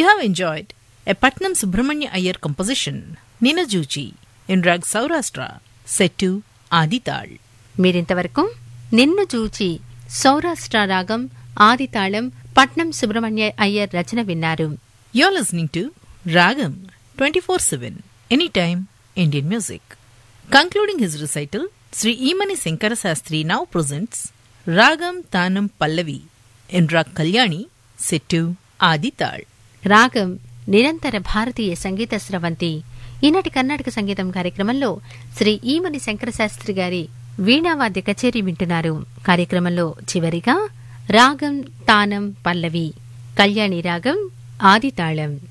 You have enjoyed a Patnam Subramanya Iyer composition, Ninajuchi, in Rag Saurashtra, set to Adital. మీరింతవరకు నిన్ను చూచి సౌరాష్ట్ర రాగం ఆదితాళం పట్నం సుబ్రహ్మణ్య అయ్యర్ రచన విన్నారు You're listening to Ragam 24 7, anytime Indian music. Concluding his recital, Sri Imani Sankara Sastri now presents Ragam Tanam Pallavi in Rag Kalyani, set to Adital. రాగం నిరంతర భారతీయ సంగీత స్రవంతి ఈనాటి కర్ణాటక సంగీతం కార్యక్రమంలో శ్రీ ఈమని శంకరశాస్త్రి గారి వీణావాద్య కచేరీ వింటున్నారు కార్యక్రమంలో చివరిగా రాగం తానం పల్లవి కళ్యాణి రాగం ఆదితాళం